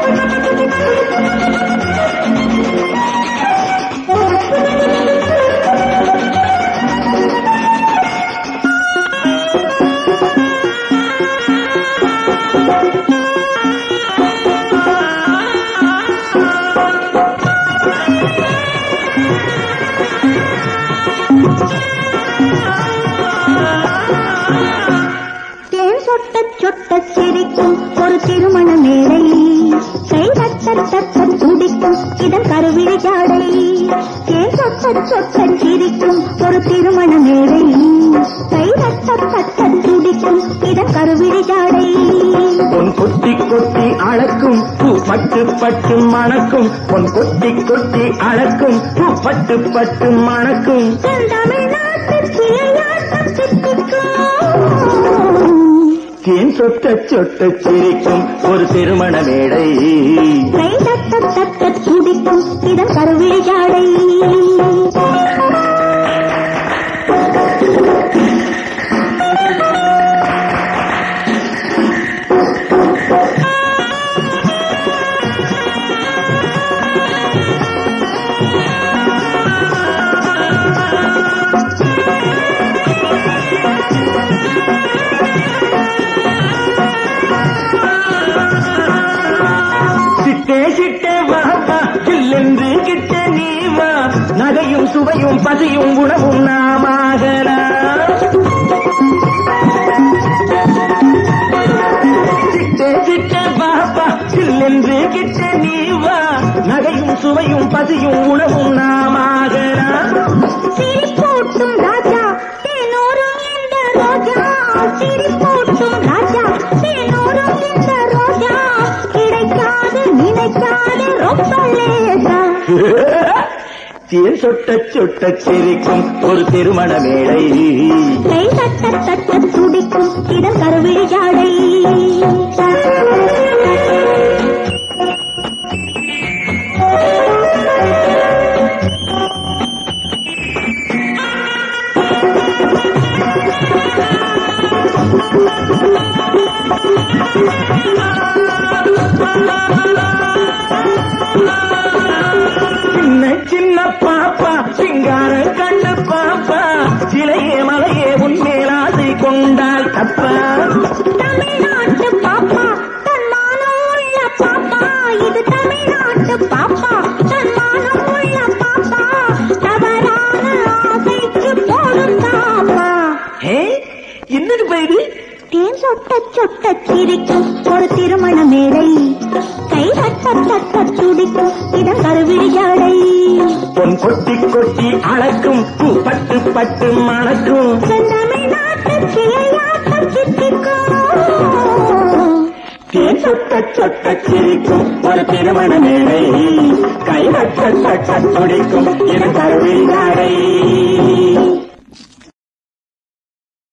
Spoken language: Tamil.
தேன் சொட்ட சொட்ட சிரிக்கும் ஒரு திருமண மேடை கை தட்ட தட்ட துடிக்கும் இதன் கருவிழி ஜாடை தேன் சொட்ட சொட்ட சிரிக்கும் ஒரு திருமண மேடை கை தட்ட தட்ட துடிக்கும் இதன் கருவிழி ஜாடை பொன் கொட்டி கொட்டி அளக்கும் பூ பட்டு பட்டு மணக்கும் பொன் கொட்டி கொட்டி அளக்கும் பூ பட்டு பட்டு மணக்கும் தமிழ்நாட்டு சிலையாட்டம் சித்திக்கும் தேன் சொட்ட சொட்ட சிரிக்கும் ஒரு திருமண மேடை கை தட்ட தட்ட துடிக்கும் இதன் கருவிழி ஜாடை சிட்டே சிட்டே வாப்பா கில்லென்று கிட்ட நீ வா நகையும் சுவையும் பசியும் உணவும் நாமாகலாம் சிட்டே சிட்டே வாப்பா கில்லென்று கிட்ட நீ வா நகையும் சுவையும் பசியும் உணவும் நாமாகலாம் சிரிப்பூட்டும் ராஜா தேனூரும் இந்த ரோஜா சிரிப்பூட்டும் ராஜா தேனூரும் இந்த ரோஜா கிடைக்காது நினைக்காது ரொம்ப லேசா தேன் சொட்ட சொட்ட சிரிக்கும் ஒரு திருமண மேடை கை தட்ட தட்ட துடிக்கும் இதன் கருவிழி ஜாடை சின்ன சின்ன பாப்பா சிங்கார கண்ணு பாப்பா சிலையே மலையே உன்மேலாசை கொண்டால் தப்பா தமிழ்நாட்டு பாப்பா தன்மானம் உள்ள பாப்பா இது தமிழ்நாட்டு பாப்பா தன்மானம் உள்ள பாப்பா தவறான ஆசைக்கு போடும் தாப்பா ஏ என்னது பயிரு தேன் சொட்ட சொட்ட சிரிக்கும் ஒரு திருமண மேடை கை தட்ட தட்ட துடிக்கும் இதன் கருவிழி ஜாடை பொன் கொட்டி கொட்டி அளக்கும் பூ பட்டு பட்டு மணக்கும் தமிழ்நாட்டு சிலையாட்டம் சித்திக்கும் தேன் சொட்ட சொட்ட சிரிக்கும் ஒரு திருமண மேடை கை வட்ட தட்ட துடிக்கும் என் கருவில் நடை